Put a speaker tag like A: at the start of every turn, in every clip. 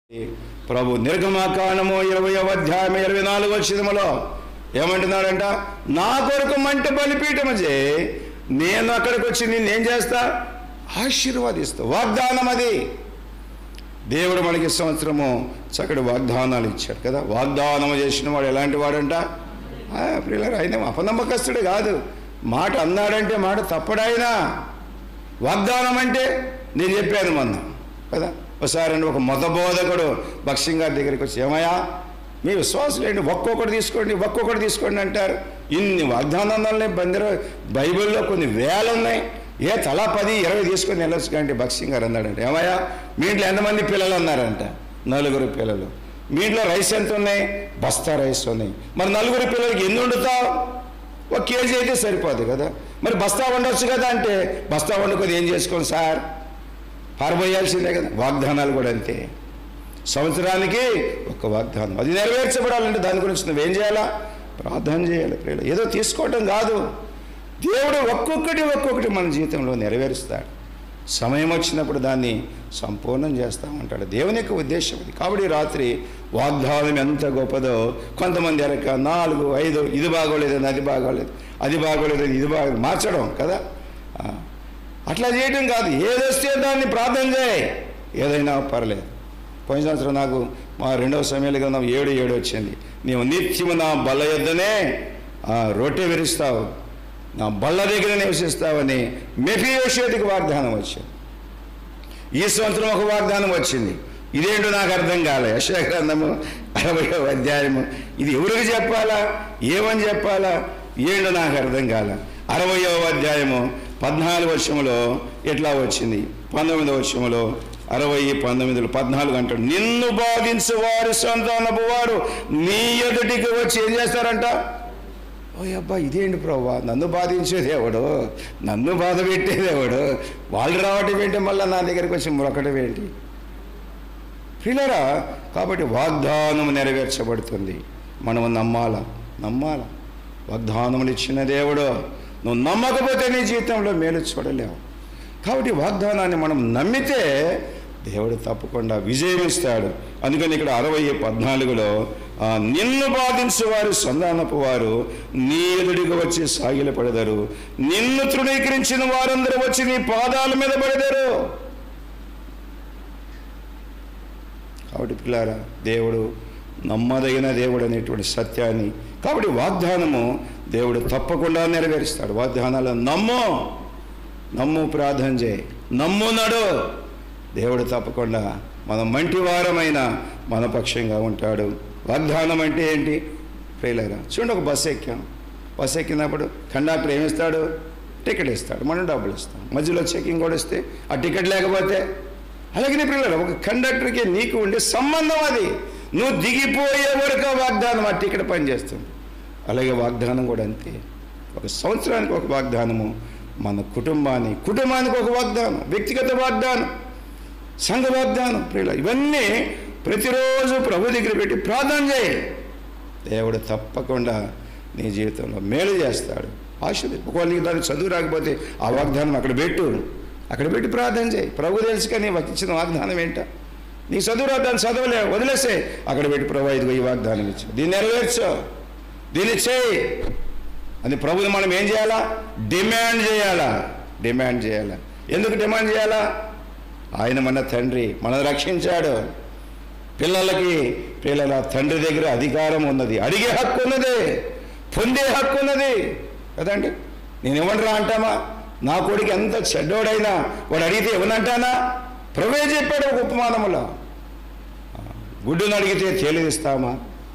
A: ప్రభు నిర్గమకాండము ఇరవై అధ్యాయం ఇరవై నాలుగు వచ్చినములో ఏమంటున్నాడంట నా కొరకు మంట బలిపీఠము చే నేను అక్కడికి వచ్చి నిన్నేం చేస్తా ఆశీర్వాదిస్తా వాగ్దానం అది దేవుడు మనకి సంవత్సరము చక్కటి వాగ్దానాలు ఇచ్చాడు కదా వాగ్దానం చేసిన వాడు ఎలాంటి వాడంట ఆ, ప్రియులారా, ఆయన అపనమ్మకస్తుడు కాదు మాట అన్నాడంటే మాట తప్పడాయనా వాగ్దానం అంటే నేను చెప్పాను మొన్న కదా ఒకసారి అండి ఒక మత బోధకుడు భక్సింగ్ గారి దగ్గరికి వచ్చి ఏమయ్యా మీ విశ్వాసులు ఏంటి ఒక్కొక్కటి తీసుకోండి ఒక్కొక్కటి తీసుకోండి అంటారు ఇన్ని వాగ్దానాలనే బందిర బైబిల్లో కొన్ని వేలు ఉన్నాయి ఏ తలా పది ఇరవై తీసుకొని వెళ్ళొచ్చు కానీ భక్సింగ్ గారు అన్నాడంటే ఏమయ్యా మీ ఇంట్లో ఎంతమంది పిల్లలు ఉన్నారంట నలుగురు పిల్లలు మీ ఇంట్లో రైస్ ఎంత ఉన్నాయి బస్తా రైస్ ఉన్నాయి మరి నలుగురు పిల్లలకి ఎన్ని వండుతావు ఒక కేజీ అయితే సరిపోదు కదా మరి బస్తా వండొచ్చు కదా అంటే బస్తా వండుకొని ఏం చేసుకోండి సార్ పారబోయాల్సిందే కదా వాగ్దానాలు కూడా అంతే సంవత్సరానికి ఒక వాగ్దానం అది నెరవేర్చబడాలంటే దాని గురించి నువ్వేం చేయాలా ప్రార్థన చేయాలి ప్రియులు ఏదో తీసుకోవటం కాదు దేవుడు ఒక్కొక్కటి ఒక్కొక్కటి మన జీవితంలో నెరవేరుస్తాడు సమయం వచ్చినప్పుడు దాన్ని సంపూర్ణం చేస్తామంటాడు దేవుని యొక్క ఉద్దేశం అది కాబట్టి ఈ రాత్రి వాగ్దానం ఎంత గొప్పదో కొంతమంది ఎరక నాలుగు ఐదు ఇది బాగోలేదు అది బాగోలేదు అది బాగోలేదు ఇది బాగోలేదు మార్చడం కదా ఆ, అట్లా చేయడం కాదు ఏదొస్తే దాన్ని ప్రార్థన చేయి ఏదైనా పర్లేదు పోయిన సంవత్సరం నాకు మా రెండవ సమయాలు గ్రంథం ఏడు ఏడు వచ్చింది నీవు నిత్యము నా బల్ల యొద్దనే ఆ, రొట్టె విరుస్తావు నా బల్ల దగ్గర నివసిస్తావని మెఫియోషేటికి వాగ్దానం వచ్చింది ఈ సంవత్సరం ఒక వాగ్దానం వచ్చింది ఇదేంటో నాకు అర్థం కాలే యశా గ్రంథము అరవయో అధ్యాయము ఇది ఎవరికి చెప్పాలా ఏమని చెప్పాలా ఏంటో నాకు అర్థం కాల అరవయో అధ్యాయము పద్నాలుగు వర్షములో ఎట్లా వచ్చింది పంతొమ్మిదో వర్షములో అరవై పంతొమ్మిదిలో పద్నాలుగు అంటాడు నిన్ను బాధించు వారి సంతానపు వారు నీ ఎదుటికి వచ్చి ఏం చేస్తారంట ఓ అబ్బా ఇదేంటి ప్రభా నన్ను బాధించేది ఎవడు నన్ను బాధ పెట్టేది ఎవడు వాళ్ళు రావటం ఏంటి మళ్ళీ నా దగ్గరికి వచ్చి మొరకటం ఏంటి ప్రియులరా కాబట్టి వాగ్దానం నెరవేర్చబడుతుంది మనం నమ్మాల నమ్మాల వాగ్దానములు ఇచ్చిన దేవుడు నువ్వు నమ్మకపోతే నీ జీవితంలో మేలు చూడలేవు కాబట్టి వాగ్దానాన్ని మనం నమ్మితే దేవుడు తప్పకుండా విజయం ఇస్తాడు అందుకని ఇక్కడ అరవై పద్నాలుగులో ఆ, నిన్ను బాధించు వారు సంధానపు వారు నీ ఎదుడికి వచ్చి సాగిల పడదరు నిన్ను తృణీకరించిన వారందరూ వచ్చి నీ పాదాల మీద పడదరు కాబట్టి పిల్లారా దేవుడు నమ్మదగిన దేవుడు అనేటువంటి సత్యాన్ని కాబట్టి వాగ్దానము దేవుడు తప్పకుండా నెరవేరుస్తాడు వాగ్దానాలు నమ్ము నమ్ము ప్రార్థన చేయి నమ్ము నడు దేవుడు తప్పకుండా మన మంటి వారమైన మన పక్షంగా ఉంటాడు వాగ్దానం అంటే ఏంటి ఫెయిలరా చూడండి ఒక బస్సు ఎక్కాం బస్సు ఎక్కినప్పుడు కండక్టర్ ఏమిస్తాడు టికెట్ ఇస్తాడు మనం డబ్బులు ఇస్తాం మధ్యలో చెకింగ్ కూడా ఇస్తే ఆ టికెట్ లేకపోతే అలాగే పిల్లలు ఒక కండక్టర్కి నీకు ఉండే సంబంధం అది నువ్వు దిగిపోయే వరకు ఆ వాగ్దానం ఆ టికెట్ పనిచేస్తుంది అలాగే వాగ్దానం కూడా అంతే ఒక సంవత్సరానికి ఒక వాగ్దానము మన కుటుంబాన్ని కుటుంబానికి ఒక వాగ్దానం వ్యక్తిగత వాగ్దానం సంఘ వాగ్దానం ప్రియుల ఇవన్నీ ప్రతిరోజు ప్రభు దగ్గర పెట్టి ప్రార్థన చేయి దేవుడు తప్పకుండా నీ జీవితంలో మేలు చేస్తాడు ఆశది ఒకవేళ నీకు దానికి చదువు రాకపోతే ఆ వాగ్దానం అక్కడ పెట్టు అక్కడ పెట్టి ప్రార్థన చేయి ప్రభు తెలుసు కానీ నీకు ఇచ్చిన వాగ్దానం ఏంట నీకు చదువు రాదు దాన్ని చదవలే వదిలేసే అక్కడ పెట్టి ప్రభు ఇదిగో ఈ వాగ్దానం ఇచ్చు దీన్ని నెరవేర్చు దీన్ని చేయి అది ప్రభుని మనం ఏం చేయాలా డిమాండ్ చేయాలా డిమాండ్ చేయాలా ఎందుకు డిమాండ్ చేయాలా ఆయన మన తండ్రి మనం రక్షించాడు పిల్లలకి పిల్లల తండ్రి దగ్గర అధికారం ఉన్నది అడిగే హక్కు ఉన్నది పొందే హక్కు ఉన్నది కదండి నేను ఇవ్వనరా అంటామా నా కొడుకు ఎంత చెడ్డోడైనా వాడు అడిగితే ఇవ్వనంటానా ప్రవే చెప్పాడు ఒక ఉపమానములో గుడ్డును అడిగితే తేలిదిస్తామా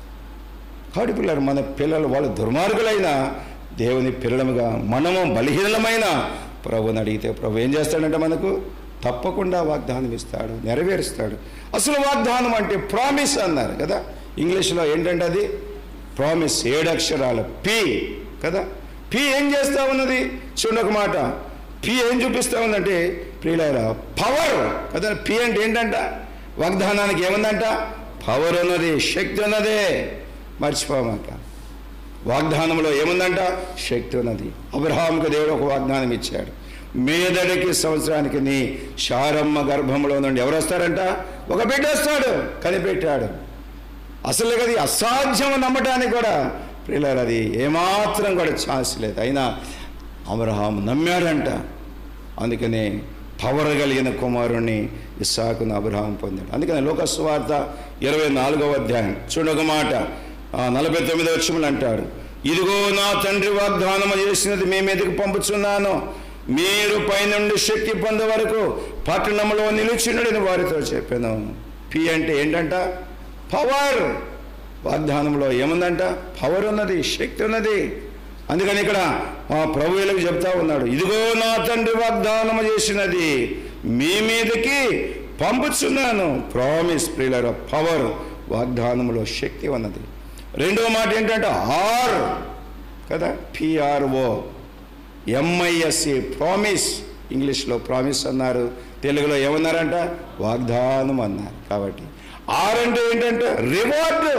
A: కాబట్టి పిల్లలు మన పిల్లలు వాళ్ళు దుర్మార్గులైన దేవుని పిల్లలముగా మనము బలహీనమైన ప్రభుని అడిగితే ప్రభు ఏం చేస్తాడంటే మనకు తప్పకుండా వాగ్దానం ఇస్తాడు నెరవేరుస్తాడు అసలు వాగ్దానం అంటే ప్రామిస్ అన్నారు కదా ఇంగ్లీష్లో ఏంటంటే అది ప్రామిస్ ఏడు అక్షరాలు పి కదా పి ఏం చేస్తా ఉన్నది చూడండి ఒక మాట పి ఏం చూపిస్తా ఉందంటే ప్రియులారా పవర్ కదా పి అంటే ఏంటంట వాగ్దానానికి ఏముందంట పవర్ ఉన్నది శక్తి ఉన్నదే మర్చిపోమాక వాగ్దానంలో ఏముందంట శక్తి ఉన్నది అబ్రహాంకు దేవుడు ఒక వాగ్దానం ఇచ్చాడు మీదడికి సంవత్సరానికి నీ శారమ్మ గర్భంలో నుండి ఎవరు వస్తారంట ఒక బిడ్డ వస్తాడు కనిపెట్టాడు అసలు అది అసాధ్యం నమ్మటానికి కూడా ప్రియులారు అది ఏమాత్రం కూడా ఛాన్స్ లేదు అయినా అబ్రహాం నమ్మాడంట అందుకనే పవర్ కలిగిన కుమారుణ్ణి ఇస్సాకును అబ్రహాం పొందాడు అందుకని లోకస్వార్త ఇరవై నాలుగవ అధ్యాయం చూడొక మాట ఆ, నలభై తొమ్మిది వచ్చములు అంటాడు ఇదిగో నా తండ్రి వాగ్దానము చేసినది మీ మీదకి పంపుచున్నాను మీరు పైనుండి శక్తి పొందే వరకు పట్టణంలో నిలిచినడని వారితో చెప్పాను పి అంటే ఏంటంట పవర్ వాగ్దానంలో ఏముందంట పవర్ ఉన్నది శక్తి ఉన్నది అందుకని ఇక్కడ ఆ ప్రభువులకు చెప్తా ఉన్నాడు ఇదిగో నా తండ్రి వాగ్దానము చేసినది మీ మీదకి పంపుచున్నాను ప్రామిస్ ప్రియులర పవర్ వాగ్దానంలో శక్తి ఉన్నది రెండో మాట ఏంటంటే ఆర్ కదా పిఆర్ఓ ఎంఐఎస్సి ప్రామిస్ ఇంగ్లీష్లో ప్రామిస్ అన్నారు తెలుగులో ఏమన్నారంట వాగ్దానం అన్నారు కాబట్టి ఆర్ అంటే ఏంటంటే రివార్డు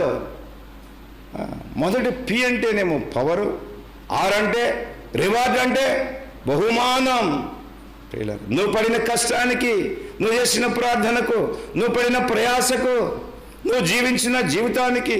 A: ఆ, మొదటి పి అంటేనేమో పవరు ఆర్ అంటే రివార్డ్ అంటే బహుమానం ప్రియులారా, నువ్వు పడిన కష్టానికి నువ్వు చేసిన ప్రార్థనకు నువ్వు పడిన ప్రయాసకు నువ్వు జీవించిన జీవితానికి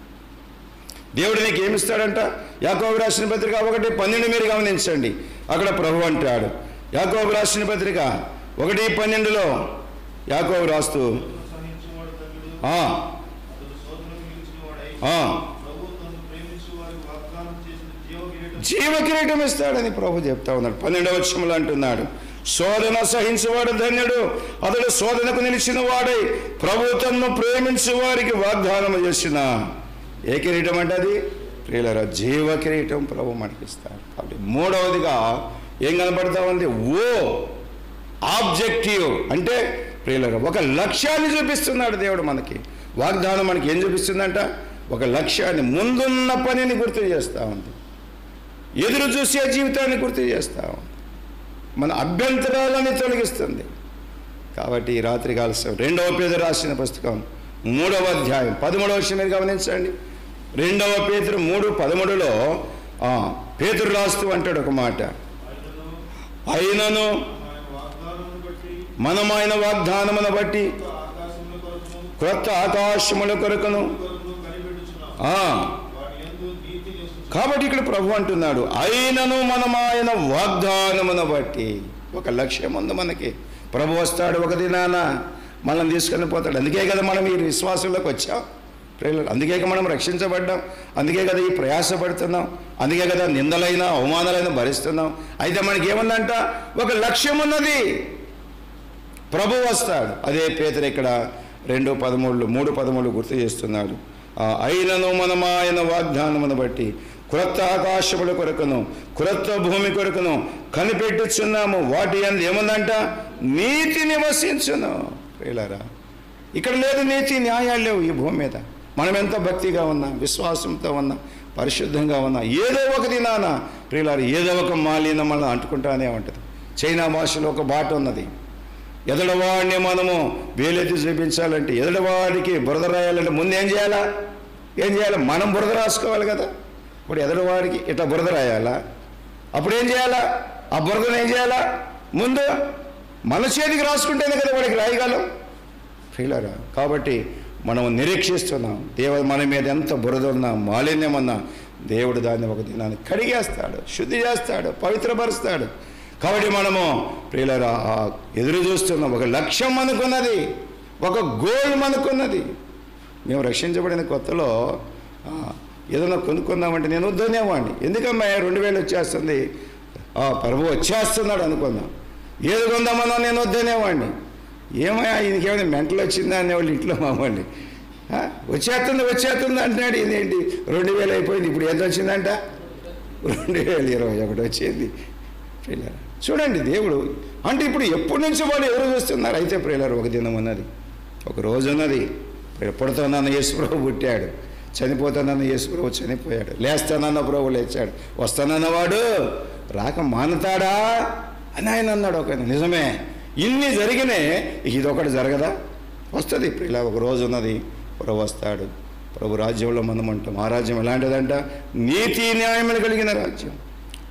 A: దేవుడు నీకు ఏమిస్తాడంట యాకోబు రాసిన పత్రిక ఒకటి పన్నెండు మీరు గమనించండి అక్కడ ప్రభు అంటాడు యాకోబు రాసిన పత్రిక ఒకటి పన్నెండులో యాకోబు రాస్తూ
B: సహించువాడు తగుడు
A: ఆ,
B: అతడు శోధనకు నిలిచినవాడై
A: ఆ,
B: ప్రభు తను ప్రేమించు వారికి వాగ్దానం చేసిన జీవ కిరీటం
A: జీవ కిరీటం ఇస్తాడని ప్రభు చెప్తా ఉన్నాడు పన్నెండవ వచనంలో అంటున్నాడు శోధన సహించువాడు ధన్యుడు అతడు శోధనకు నిలిచిన వాడై ప్రభు తన్ను ప్రేమించు వారికి వాగ్దానం చేసిన ఏ కిరీటం అంటే అది ప్రియులరా జీవ కిరీటం ప్రభు మనకిస్తాడు కాబట్టి మూడవదిగా ఏం కనపడతా ఉంది ఓ ఆబ్జెక్టివ్ అంటే ప్రియులరా ఒక లక్ష్యాన్ని చూపిస్తున్నాడు దేవుడు మనకి వాగ్దానం మనకి ఏం చూపిస్తుందంట ఒక లక్ష్యాన్ని ముందున్న పనిని గుర్తు చేస్తూ ఉంది ఎదురు చూసే జీవితాన్ని గుర్తు చేస్తూ ఉంది మన అభ్యంతరాలని తొలగిస్తుంది కాబట్టి ఈ రాత్రి కాల్సిన రెండవ పేద రాసిన పుస్తకం మూడవ అధ్యాయం పదమూడవ విషయం మీరు గమనించండి రెండవ పేతురు మూడు పదమూడులో ఆ, పేతురు రాస్తూ అంటాడు ఒక మాట
B: ఆయనను
A: అయినను
B: ఆయన వాగ్దానమును బట్టి
A: మనం ఆయన వాగ్దానమును బట్టి
B: ఆకాశముల కొరకును
A: క్రొత్త ఆకాశముల కొరకును
B: కొరకును కనిపెట్టుచున్నాం
A: ఆ,
B: వాటి యందు నీతి నివసించు
A: కాబట్టి ఇక్కడ ప్రభు అంటున్నాడు అయినను మనం ఆయన వాగ్దానమును బట్టి ఒక లక్ష్యం ఉంది మనకి ప్రభు వస్తాడు ఒక దినాన మనం తీసుకొని పోతాడు అందుకే కదా మనం ఈ విశ్వాసంలోకి వచ్చాం ప్రియులు అందుకే కదా మనం రక్షించబడ్డాం అందుకే కదా ఈ ప్రయాసపడుతున్నాం అందుకే కదా నిందలైన అవమానాలైన భరిస్తున్నాం అయితే మనకి ఏముందంట ఒక లక్ష్యం ఉన్నది ప్రభు వస్తాడు అదే పేదరు ఇక్కడ రెండు పదమూడు మూడు పదమూడు గుర్తు చేస్తున్నాడు ఆ, అయినను మనం ఆయన వాగ్దానమును బట్టి క్రొత్త ఆకాశముల కొరకును క్రొత్త భూమి కొరకును కనిపెట్టుచున్నాము వాటి అందు ఏముందంట నీతి నివసించును ప్రియులారా ఇక్కడ లేదు నీతి న్యాయాలు లేవు ఈ భూమి మీద మనం ఎంత భక్తిగా ఉన్నాం విశ్వాసంతో ఉన్నాం పరిశుద్ధంగా ఉన్నాం ఏదో ఒక దినాన ప్రియులారు ఏదో ఒక మాలిన్యం మనం అంటుకుంటానే ఉంటుంది చైనా భాషలో ఒక బాట ఉన్నది ఎదడవాడిని మనము వేలెత్తి చూపించాలంటే ఎదడవాడికి బురద రాయాలంటే ముందు ఏం చేయాలా ఏం చేయాలి మనం బురద రాసుకోవాలి కదా ఇప్పుడు ఎదడవాడికి ఇట్లా బురద రాయాలా అప్పుడు ఏం చేయాలా ఆ బురదను ఏం చేయాలా ముందు మన చేతికి రాసుకుంటేనే కదా వాడికి రాయగలం ఫీలరా కాబట్టి మనం నిరీక్షిస్తున్నాం దేవుడు మన మీద ఎంత బురద ఉన్నా మాలిన్యం ఉన్నా దేవుడు దాన్ని ఒక దినాన్ని కడిగేస్తాడు శుద్ధి చేస్తాడు పవిత్రపరుస్తాడు కాబట్టి మనము ప్రియులరా ఆ ఎదురు చూస్తున్నాం ఒక లక్ష్యం మనకున్నది ఒక గోల్ మనకున్నది మేము రక్షించబడిన కొత్తలో ఆ, ఏదైనా కొనుక్కుందామంటే నేను వద్దనేవాడిని ఎందుకమ్మా రెండు వేలు వచ్చేస్తుంది ఆ, ప్రభు వచ్చేస్తున్నాడు అనుకుందాం ఏది కొందామన్నా నేను వద్దనేవాడిని ఏమయ్యా ఈయనకేమైనా మెంటలు వచ్చిందా అనేవాళ్ళు ఇంట్లో మామండి వచ్చేస్తుంది వచ్చేస్తుంది అంటున్నాడు ఇదేంటి రెండు వేలు అయిపోయింది ఇప్పుడు ఎంత వచ్చిందంట రెండు వేల ఇరవై ఒకటి వచ్చింది ప్రియులారా చూడండి దేవుడు అంటే ఇప్పుడు ఎప్పటి నుంచో వాళ్ళు ఎవరు చూస్తున్నారు అయితే ప్రియులారు ఒక దినం ఉన్నది ఒక రోజు ఉన్నది పుడతానన్న యేసుప్రభు పుట్టాడు చనిపోతానన్న యేసుప్రభు చనిపోయాడు లేస్తానన్న ప్రభు లేచాడు వస్తానన్నవాడు రాక మానుతాడా అని ఆయన అన్నాడు ఒక నిజమే ఇన్ని జరిగినే ఇదొకటి జరగదా వస్తుంది ఇప్పుడు ఇలా ఒక రోజు ఉన్నది ప్రభు వస్తాడు ప్రభు రాజ్యంలో మనం ఉంటాం ఆ రాజ్యం ఎలాంటిదంట నీతి న్యాయములు కలిగిన రాజ్యం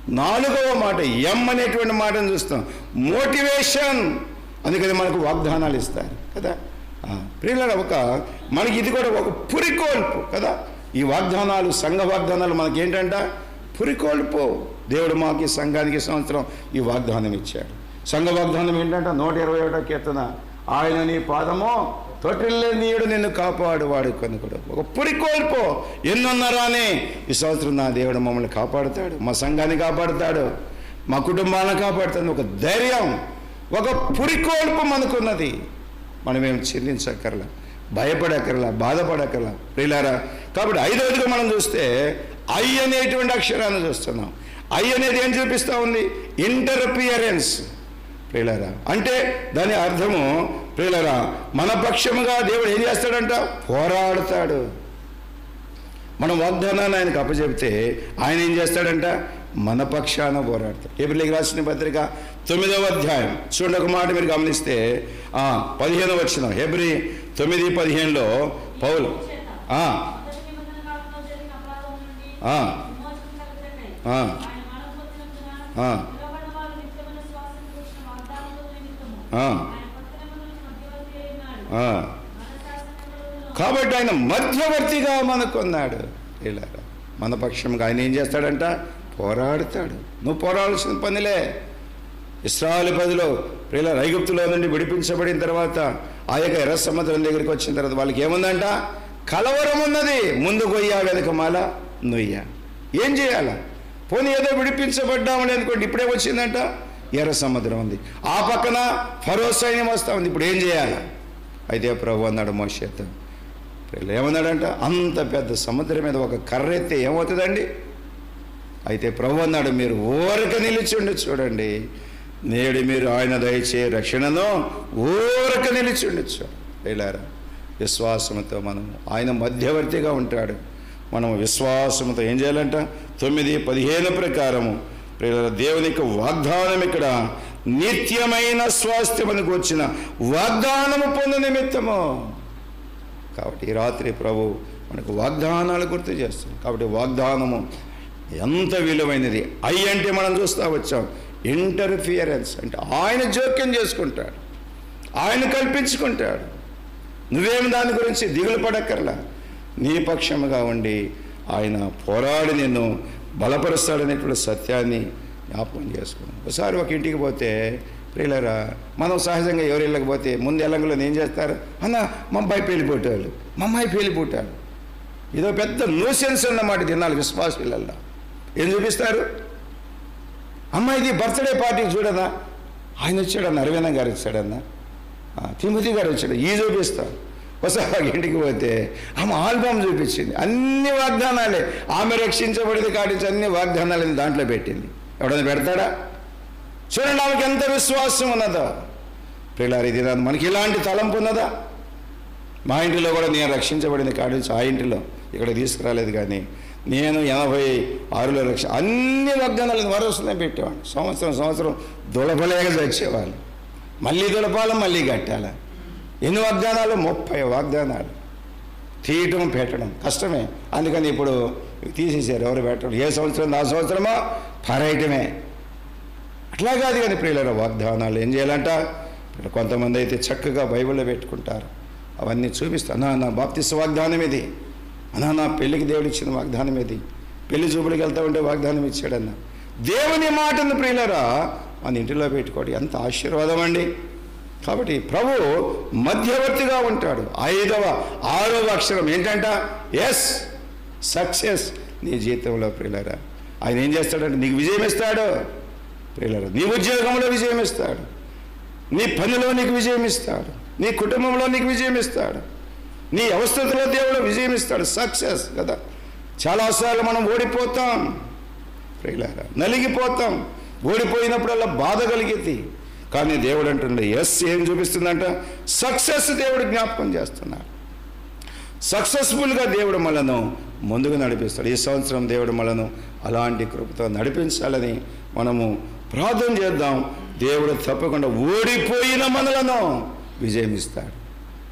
A: నాలుగవ మాట ఎం అనేటువంటి మాటను చూస్తాం మోటివేషన్ అందుకని మనకు వాగ్దానాలు ఇస్తారు కదా ఆ, ప్రియులారా ఒక మనకి ఇది కూడా ఒక పురికోల్పు కదా ఈ వాగ్దానాలు సంఘ వాగ్దానాలు మనకి ఏంటంట పురికోల్పు దేవుడు మాకు ఈ సంఘానికి ఈ సంవత్సరం ఈ వాగ్దానం ఇచ్చాడు సంఘ వాగ్దానం ఏంటంట నూట ఇరవై ఒకటో కీర్తన ఆయన నీ పాదము తొట్టిల్లే నీయుడు నిన్ను కాపాడువాడు కనుకుడు ఒక పురికోల్పు ఎన్నున్నారానే ఈ సంవత్సరం నా దేవుడు మమ్మల్ని కాపాడుతాడు మా సంఘాన్ని కాపాడుతాడు మా కుటుంబాలను కాపాడుతాడు ఒక ధైర్యం ఒక పురికోల్పు మనకున్నది మనమేం చింతించక్కర్లా భయపడక్కర్లా బాధపడక్కర్లా ప్రియులారా కాబట్టి ఐదవదిగా మనం చూస్తే ఐ అనేటువంటి అక్షరాన్ని చూస్తున్నాం ఐ అనేది ఏం చూపిస్తా ఉంది ఇంటర్పియరెన్స్ ప్రియులారా అంటే దాని అర్థము ప్రియులారా మన పక్షముగా దేవుడు ఏం చేస్తాడంట పోరాడుతాడు మనం వాగ్దానాన్ని ఆయనకు అప్పచెప్తే ఆయన ఏం చేస్తాడంట మన పక్షాన పోరాడతాడు ఏప్రిల్కి రాసిన పత్రిక తొమ్మిదవ అధ్యాయం చూడండి ఒక మాట మీరు గమనిస్తే ఆ, పదిహేనవ వచ్చిన హెబ్రి తొమ్మిది పదిహేనులో పౌలు ఆ,
C: మొదటి నిబంధన కాలంలో జరిగిన అపరాధం నుండి
A: ఆ,
C: విమోచన కలుగుటకై
A: ఆ.
C: ఆయన మరణం పొందినందున
A: ఆ.
C: నిలబడిన వారు నిత్యమైన శ్వాసను కూర్చిన వాగ్దానముల నిమిత్తము
A: ఆ.
C: ఆయన కొత్త నిబంధనకు మధ్యవర్తి అయి ఉన్నాడు.
A: ఆ.
C: మన శాసనములలో
A: కాబట్టి ఆయన మధ్యవర్తిగా మనకున్నాడు ఇలా మన పక్షంగా ఆయన ఏం చేస్తాడంట పోరాడుతాడు నువ్వు పోరాడాల్సిన పనిలే ఇస్రాయల్ పదిలో ప్రియుల రైగుప్తులో నుండి విడిపించబడిన తర్వాత ఆ యొక్క ఎర్ర సముద్రం దగ్గరికి వచ్చిన తర్వాత వాళ్ళకి ఏముందంట కలవరం ఉన్నది ముందు గొయ్య వెనక మాల నొయ్య ఏం చేయాలా పోనీ ఏదో విడిపించబడ్డామని అనుకోండి ఇప్పుడే వచ్చిందంట ఎర్ర సముద్రం ఉంది ఆ పక్కన ఫరో సైన్యం వస్తా ఉంది ఇప్పుడు ఏం చేయాలా అయితే ప్రభు అన్నాడు మోషేతో ప్రియులు ఏమన్నాడంట అంత పెద్ద సముద్రం మీద ఒక కర్ర ఎత్తే ఏమవుతుందండి అయితే ప్రభు అన్నాడు మీరు ఊరక నిలిచిండి చూడండి నేడు మీరు ఆయన దయచే రక్షణను ఊరక నిలిచిండొచ్చు వెళ్ళారా విశ్వాసంతో మనం ఆయన మధ్యవర్తిగా ఉంటాడు మనం విశ్వాసంతో ఏం చేయాలంట తొమ్మిది పదిహేను ప్రకారము ప్రియులారా, దేవుని యొక్క వాగ్దానం ఇక్కడ నిత్యమైన స్వాస్థ్యమునకు వచ్చిన వాగ్దానము పొందు నిమిత్తము కాబట్టి ఈ రాత్రి ప్రభు మనకు వాగ్దానాలు గుర్తు చేస్తుంది కాబట్టి వాగ్దానము ఎంత విలువైనది ఐ అంటే మనం చూస్తా వచ్చాం ఇంటర్ఫియరెన్స్ అంటే ఆయన జోక్యం చేసుకుంటాడు ఆయన కల్పించుకుంటాడు నువ్వేం దాని గురించి దిగులు పడక్కర్లా నీ పక్షముగా ఉండి ఆయన పోరాడి నిన్ను బలపరుస్తాడనేటువంటి సత్యాన్ని జ్ఞాపకం చేసుకున్నాం ఒకసారి ఒక ఇంటికి పోతే ప్రియులరా మనం సహజంగా ఎవరు వెళ్ళకపోతే ముందు ఎల్లంగులో ఏం చేస్తారు అన్న మా అబ్బాయి పేలిపోటాడు మా అమ్మాయి పేలిపోటాడు ఇదో పెద్ద న్యూసెన్స్ అన్నమాట తిన్నాళ్ళు విశ్వాస పిల్లల్లో ఏం చూపిస్తారు అమ్మాయిది బర్త్డే పార్టీ చూడదా ఆయన వచ్చాడన్న అరవింద గారు వచ్చాడన్న ఆ, తిమతి గారు వచ్చాడు ఈ చూపిస్తారు ఒకసారి ఇంటికి పోతే ఆమె ఆల్బమ్ చూపించింది అన్ని వాగ్దానాలే ఆమె రక్షించబడింది కాటించి అన్ని వాగ్దానాలని దాంట్లో పెట్టింది ఎవడైనా పెడతాడా చూడండి ఆమెకి ఎంత విశ్వాసం ఉన్నదో ప్రిలారి ఇది నాది. మనకి ఇలాంటి తలంపు ఉన్నదా మా ఇంటిలో కూడా నేను రక్షించబడింది కాడించి ఆ ఇంటిలో ఇక్కడ తీసుకురాలేదు కానీ నేను ఎనభై ఆరులో రక్ష అన్ని వాగ్దానాలు వరుసనే పెట్టేవాడిని సంవత్సరం సంవత్సరం దులపలేక చచ్చేవాళ్ళు మళ్ళీ దులపాలి మళ్ళీ కట్టాలి ఎన్ని వాగ్దానాలు ముప్పై వాగ్దానాలు తీయటం పెట్టడం కష్టమే అందుకని ఇప్పుడు తీసేసారు ఎవరు పెట్టడం ఏ సంవత్సరం ఆ సంవత్సరమో పరేయటమే అట్లా కాదు కానీ ప్రియుల వాగ్దానాలు ఏం చేయాలంట ఇప్పుడు కొంతమంది అయితే చక్కగా బైబిల్లో పెట్టుకుంటారు అవన్నీ చూపిస్తా అన్నా నా బాప్తిస్ వాగ్దానం ఇది అన్నా నా పెళ్ళికి దేవుడు ఇచ్చిన వాగ్దానం ఇది పెళ్లి చూపులకు వెళ్తా ఉంటే వాగ్దానం ఇచ్చాడన్న దేవుని మాటను ప్రియులరా మన ఇంటిలో పెట్టుకోవడం ఎంత ఆశీర్వాదం అండి కాబట్టి ప్రభు మధ్యవర్తిగా ఉంటాడు ఐదవ ఆరవ అక్షరం ఏంటంట ఎస్ సక్సెస్ నీ జీవితంలో ప్రియులరా ఆయన ఏం చేస్తాడంటే నీకు విజయం ఇస్తాడు ప్రియులరా నీ ఉద్యోగంలో విజయం ఇస్తాడు నీ పనిలో నీకు విజయం ఇస్తాడు నీ కుటుంబంలో నీకు విజయం ఇస్తాడు నీ అవస్థలో దేవుడు విజయం ఇస్తాడు సక్సెస్ కదా చాలాసార్లు మనం ఓడిపోతాం ప్రియులారా నలిగిపోతాం ఓడిపోయినప్పుడల్లా బాధ కలిగేది కానీ దేవుడు అంటుండే ఎస్ ఏం చూపిస్తుందంట సక్సెస్ దేవుడు జ్ఞాపకం చేస్తున్నాడు సక్సెస్ఫుల్గా దేవుడు మనను ముందుకు నడిపిస్తాడు ఈ సంవత్సరం దేవుడు మనను అలాంటి కృపతో నడిపించాలని మనము ప్రార్థన చేద్దాం దేవుడు తప్పకుండా ఓడిపోయిన మనలను విజయం ఇస్తాడు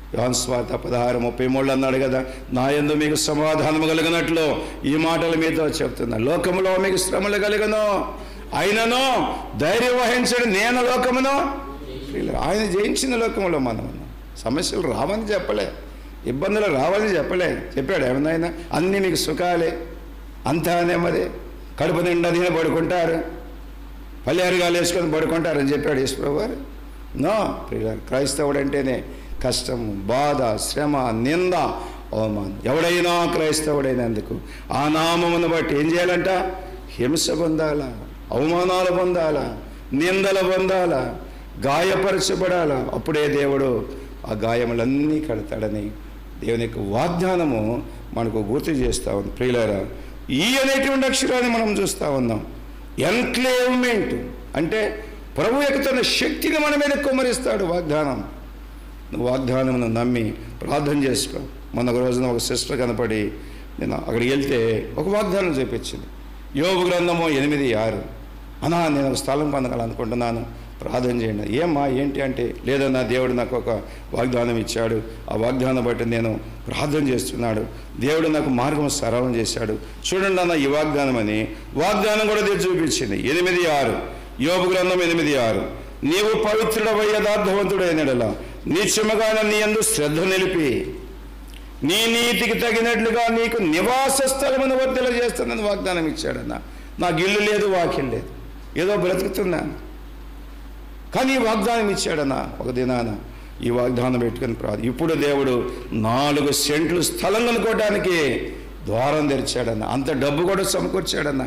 A: యోన్ స్వార్థ పదహారు ముప్పై మూడు అన్నాడు కదా నా యందు మీకు సమాధానము కలిగినట్లు ఈ మాటలు మీతో చెప్తున్నా లోకములో మీకు శ్రమలు కలిగను అయినను ధైర్యం వహించడు నేను లోకమును ఆయన జయించిన లోకంలో మనం ఉన్నాం సమస్యలు రావని చెప్పలే ఇబ్బందులు రావని చెప్పలే చెప్పాడు ఏమన్నా ఆయన అన్నీ మీకు సుఖాలే అంతా నెమ్మది కడుపు నిండా తిని పడుకుంటారు పల్లెరుగాలు వేసుకొని పడుకుంటారని చెప్పాడు ఈశ్వరు గారు నో ప్రియులారు క్రైస్తవుడు అంటేనే కష్టం బాధ శ్రమ నింద అవమానం ఎవడైనా క్రైస్తవుడైనందుకు ఆ నామమును బట్టి ఏం చేయాలంట హింస పొందాలా అవమానాలు పొందాలా నిందలు పొందాలా గాయపరచబడాలా అప్పుడే దేవుడు ఆ గాయములన్నీ కడతాడని దేవుని యొక్క వాగ్దానము మనకు గుర్తు చేస్తా ఉంది ప్రియులారా ఈ అనేటువంటి అక్షరాన్ని మనం చూస్తూ ఉన్నాం ఎన్క్లేవ్మెంట్ అంటే ప్రభు యొక్క తన శక్తిని మన మీద కుమ్మరిస్తాడు వాగ్దానం నువ్వు వాగ్దానమును నమ్మి ప్రార్థన చేసుకో మొన్న ఒక రోజున ఒక సిస్టర్ కనపడి నేను అక్కడికి వెళ్తే ఒక వాగ్దానం చూపించింది యోగు గ్రంథము ఎనిమిది ఆరు అన్నా నేను ఒక స్థలం పొందగలనుకుంటున్నాను ప్రార్థన చేయండి ఏమ్మా ఏంటి అంటే లేదన్నా దేవుడు నాకు ఒక వాగ్దానం ఇచ్చాడు ఆ వాగ్దానం బట్టి నేను ప్రార్థన చేస్తున్నాడు దేవుడు నాకు మార్గం సరళం చేశాడు చూడండి అన్న ఈ వాగ్దానం అని వాగ్దానం కూడా తెచ్చి చూపించింది ఎనిమిది ఆరు యోగు గ్రంథం ఎనిమిది ఆరు నీవు పవిత్రుడవై యథార్థవంతుడైనడలా నిత్యముగా నీ ఎందు శ్రద్ధ నిలిపి నీ నీతికి తగినట్లుగా నీకు నివాస స్థలమును వర్తల చేస్తానని వాగ్దానం ఇచ్చాడన్న నాకు ఇల్లు లేదు వాకిల్ లేదు ఏదో బ్రతుకుతున్నాను కానీ ఈ వాగ్దానం ఇచ్చాడన్న ఒక దినాన ఈ వాగ్దానం పెట్టుకుని ప్రార్థన ఇప్పుడు దేవుడు నాలుగు సెంట్లు స్థలం కొనుక్కోవడానికి ద్వారం తెరిచాడన్న అంత డబ్బు కూడా సమకూర్చాడన్న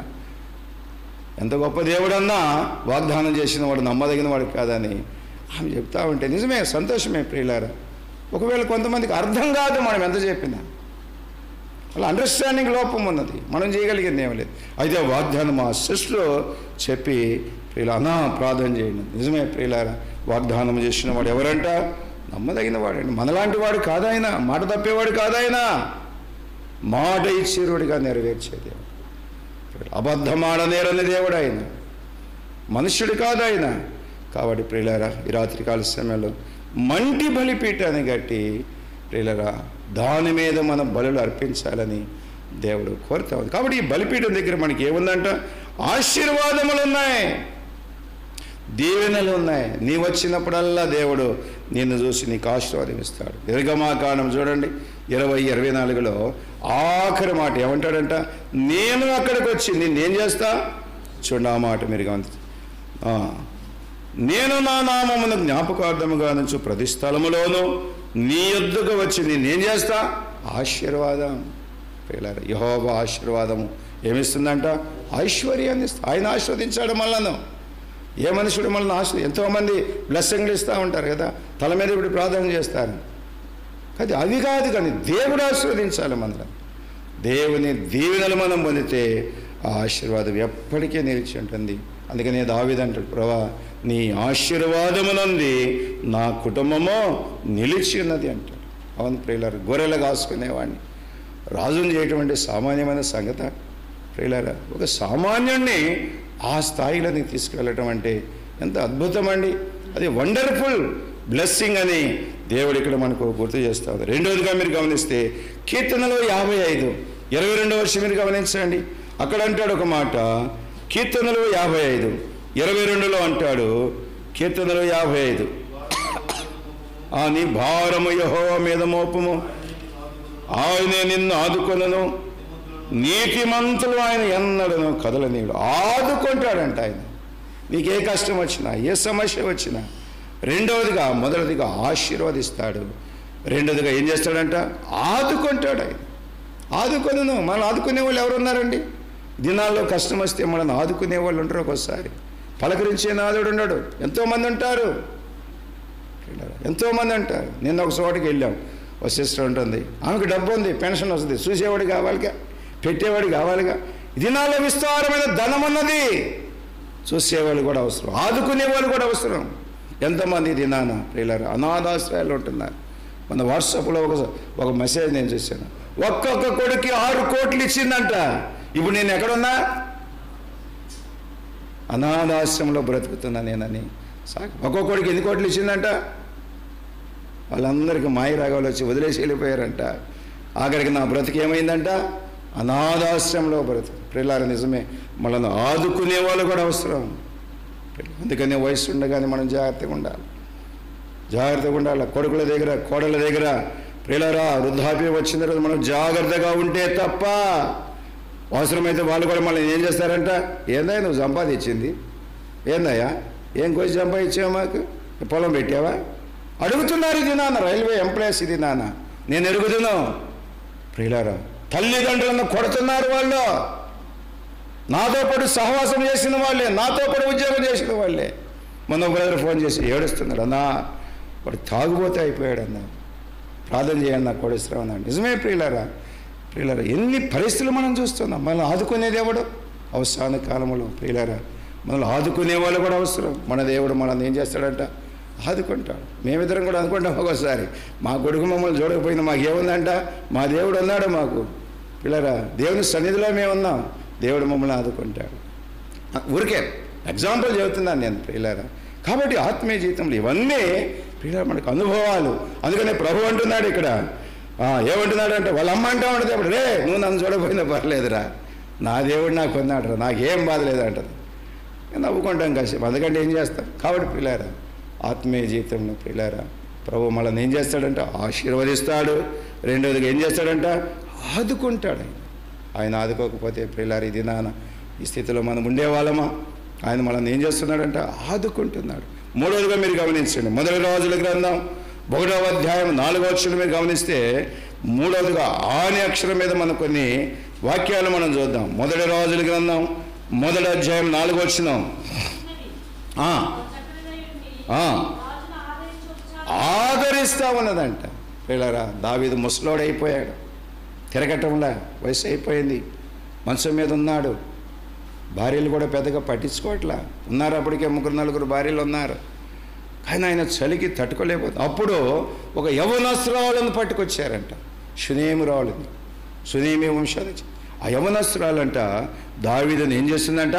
A: ఎంత గొప్ప దేవుడన్నా వాగ్దానం చేసిన వాడు నమ్మదగిన వాడు కాదని ఆమె చెప్తా ఉంటే నిజమే సంతోషమే ప్రియులారా ఒకవేళ కొంతమందికి అర్థం కాదు మనం ఎంత చెప్పినా అలా అండర్స్టాండింగ్ లోపం ఉన్నది మనం చేయగలిగింది ఏం లేదు అయితే వాగ్దానం మా సిస్టర్ చెప్పి ప్రియుల అన్నా ప్రార్థన చేయండి నిజమే ప్రియులారా వాగ్దానం చేసిన వాడు ఎవరంట నమ్మదగిన వాడండి మనలాంటి వాడు కాదాయన మాట తప్పేవాడు కాదాయన మాట ఇచ్చేరుడిగా నెరవేర్చే దేవుడు అబద్ధమాడనేరని దేవుడు ఆయన మనుష్యుడు కాదు ఆయన కాబట్టి ప్రియులారా ఈ రాత్రికాల సమయంలో మంటి బలిపీఠాన్ని కట్టి ప్రియులరా దాని మీద మనం బలులు అర్పించాలని దేవుడు కోరుతా ఉంది కాబట్టి ఈ బలిపీఠం దగ్గర మనకి ఏముందంట ఆశీర్వాదములు ఉన్నాయి దీవెనలు ఉన్నాయి నీ వచ్చినప్పుడల్లా దేవుడు నిన్ను చూసి నీకు ఆశీర్వాదం ఇస్తాడు నిర్గమాకాండం చూడండి ఇరవై ఇరవై నాలుగులో ఆఖరి మాట ఏమంటాడంట నేను అక్కడికి వచ్చి నేనేం చేస్తా చూడండి ఆ మాట మీరు గమనించ ఆ, నేను నా నామమును జ్ఞాపకార్థముగా నుంచి ప్రతి స్థలములోనూ నీ యొద్దకు వచ్చి నేనేం చేస్తా ఆశీర్వాదం పిల్లలు యహోబ ఆశీర్వాదము ఏమిస్తుందంట ఐశ్వర్యాన్ని ఇస్తా ఆయన ఆశీర్వదించాడు మళ్ళను ఏ మనుషుడు మనల్ని ఆశ ఎంతోమంది బ్లెస్సింగ్లు ఇస్తూ ఉంటారు కదా తల మీద ఇప్పుడు ప్రార్థన చేస్తారు కానీ అవి కాదు కానీ దేవుడు ఆశీర్వదించాలి మనల్ని దేవుని దీవెనలు మనం పొందితే ఆ ఆశీర్వాదం ఎప్పటికీ నిలిచి ఉంటుంది అందుకనే దావిదంటాడు ప్రభా నీ ఆశీర్వాదమునంది నా కుటుంబము నిలిచి ఉన్నది అంటాడు అవును ప్రియులారు గొర్రెలు కాసుకునేవాడిని రాజుని చేయటువంటి సామాన్యమైన సంగత ప్రియులారా ఒక సామాన్యుణ్ణి ఆ స్థాయిలోకి తీసుకెళ్ళటం అంటే ఎంత అద్భుతం అండి అది వండర్ఫుల్ బ్లెస్సింగ్ అని దేవుడు ఇక్కడ మనకు గుర్తు చేస్తారు రెండవదిగా మీరు గమనిస్తే కీర్తనలో యాభై ఐదు ఇరవై రెండవ వర్షం మీరు గమనించండి అక్కడ అంటాడు ఒక మాట కీర్తనలో యాభై ఐదు ఇరవై రెండులో అంటాడు కీర్తనలో యాభై ఐదు ఆ నీ భారము యహో మీద మోపము ఆయనే నిన్ను ఆదుకొనను నీతిమంతులు ఆయన ఎన్నడను కదలనీయుడు ఆదుకుంటాడంట ఆయన నీకు ఏ కష్టం వచ్చినా ఏ సమస్య వచ్చినా రెండవదిగా మొదటిదిగా ఆశీర్వదిస్తాడు రెండవదిగా ఏం చేస్తాడంట ఆదుకుంటాడు ఆయన ఆదుకొను మనల్ని ఆదుకునే వాళ్ళు ఎవరు ఉన్నారండి దినాల్లో కష్టం వస్తే మనల్ని ఆదుకునే వాళ్ళు ఉంటారు ఒక్కోసారి పలకరించే నాదుడు ఉన్నాడు ఎంతోమంది ఉంటారు ఎంతోమంది అంటారు నిన్న ఒక చోటకి వెళ్ళాం ఒక సిస్టర్ ఉంటుంది ఆమెకు డబ్బు ఉంది పెన్షన్ వస్తుంది చూసేవాడు కావాలిగా పెట్టేవాడు కావాలిగా దినాల్లో విస్తారమైన ధనం ఉన్నది చూసేవాళ్ళు కూడా అవసరం ఆదుకునేవాళ్ళు కూడా అవసరం ఎంతమంది దినాన ప్రియులారు అనాథాశ్రయాలు ఉంటున్నారు మన వాట్సాప్లో ఒక ఒక మెసేజ్ నేను చూశాను ఒక్కొక్క కొడుకు ఆరు కోట్లు ఇచ్చిందంట ఇప్పుడు నేను ఎక్కడున్నా అనాథాశ్రమంలో బ్రతుకుతున్నా నేనని సాకు ఒక్కొక్కడికి ఎన్ని కోట్లు ఇచ్చిందంట వాళ్ళందరికీ మాయ రాగాలు వచ్చి వదిలేసి వెళ్ళిపోయారంట ఆఖరికి నా బ్రతికి ఏమైందంట అనాథాశ్రమంలో బ్రతుకు పిల్లలు నిజమే మనల్ని ఆదుకునే వాళ్ళు కూడా అవసరం అందుకనే వయసు ఉండగానే మనం జాగ్రత్తగా ఉండాలి జాగ్రత్తగా ఉండాలి కొడుకుల దగ్గర కోడల దగ్గర ప్రియులరా వృద్ధాప్యం వచ్చిన తర్వాత మనం జాగ్రత్తగా ఉంటే తప్ప అవసరమైతే వాళ్ళు కూడా మళ్ళీ ఏం చేస్తారంట ఏందయ్యా నువ్వు సంపాదించింది ఏందయ్యా ఏం కొంచెం సంపాదించావు మాకు పొలం పెట్టావా అడుగుతున్నారు ఇది నాన్న రైల్వే ఎంప్లాయీస్ ఇది నాన్న నేను ఎరుగుతున్నాను ప్రియులారా తల్లిదండ్రులను కొడుతున్నారు వాళ్ళు నాతో పాటు సహవాసం చేసిన వాళ్ళే నాతో పాటు ఉద్యోగం చేసిన వాళ్ళే మొన్న బ్రదర్ ఫోన్ చేసి ఏడుస్తున్నాడు అన్నా వాడు తాగుబోతే అయిపోయాడు అన్నా ప్రార్థన చేయండి నా కోడేశ్వరం అన్నాడు నిజమే ప్రియులారా ప్రియులారా ఎన్ని పరిస్థితులు మనం చూస్తున్నాం మనల్ని ఆదుకునేది ఎవడు అవసాన కాలంలో ప్రియులారా మనల్ని ఆదుకునే వాళ్ళు కూడా అవసరం మన దేవుడు మనల్ని ఏం చేస్తాడంట ఆదుకుంటాడు మేమిద్దరం కూడా అనుకుంటాం ఒకసారి మా కొడుకు మమ్మల్ని చూడకపోయినా మాకు ఏముందంట మా దేవుడు ఉన్నాడు మాకు పిల్లరా దేవుని సన్నిధిలో మేము ఉన్నాం దేవుడు మమ్మల్ని ఆదుకుంటాడు ఊరికే ఎగ్జాంపుల్ చెబుతున్నాను నేను ప్రియులారా కాబట్టి ఆత్మీయ జీవితంలో ఇవన్నీ ప్రియులారా మనకు అనుభవాలు అందుకనే ప్రభు అంటున్నాడు ఇక్కడ ఆ, ఏమంటున్నాడు అంటే వాళ్ళ అమ్మ అంటా ఉంటుంది అప్పుడు రే నువ్వు నన్ను చూడకపోయినా పర్లేదురా నా దేవుడు నాకు ఉన్నాడు రా నాకేం బాధ లేదు అంటది నవ్వుకుంటాం కాసేపు అందుకంటే ఏం చేస్తాం కాబట్టి పిల్లారా ఆత్మీయ జీవితంలో పిల్లారా ప్రభు మనల్ని ఏం చేస్తాడంట ఆశీర్వదిస్తాడు రెండోదిగా ఏం చేస్తాడంట ఆదుకుంటాడు ఆయన ఆయన ఆదుకోకపోతే పిల్లారు ఇది నాన్న ఈ స్థితిలో మనం ఉండేవాళ్ళమా ఆయన మనల్ని ఏం చేస్తున్నాడంట ఆదుకుంటున్నాడు మూడోదిగా మీరు గమనించండి మొదటి రోజుల గ్రంథం ఒకటవ అధ్యాయం నాలుగో అక్షరం మీరు గమనిస్తే మూడవదిగా ఆని అక్షరం మీద మనం కొన్ని వాక్యాలు మనం చూద్దాం మొదటి రోజుల గ్రంథం మొదటి అధ్యాయం నాలుగో వచ్చినాం ఆ, ఆ.
C: రాజును ఆదరించి వచ్చాడు
A: ఆదరిస్తా ఉన్నదంట పిల్లరా దావీదు ముసలోడైపోయాడు తిరగటంలా వయసు అయిపోయింది మంచం మీద ఉన్నాడు భార్యలు కూడా పెద్దగా పట్టించుకోవట్లా ఉన్నారు అప్పటికే ముగ్గురు నలుగురు భార్యలు ఉన్నారు కానీ ఆయన చలికి తట్టుకోలేకపోతుంది అప్పుడు ఒక యవనస్త్రాలను పట్టుకొచ్చారంట సునేమిరాళ్ళని సునేమి వంశానికి ఆ యవనస్త్రాలంట దావీదుని ఏం చేస్తుందంట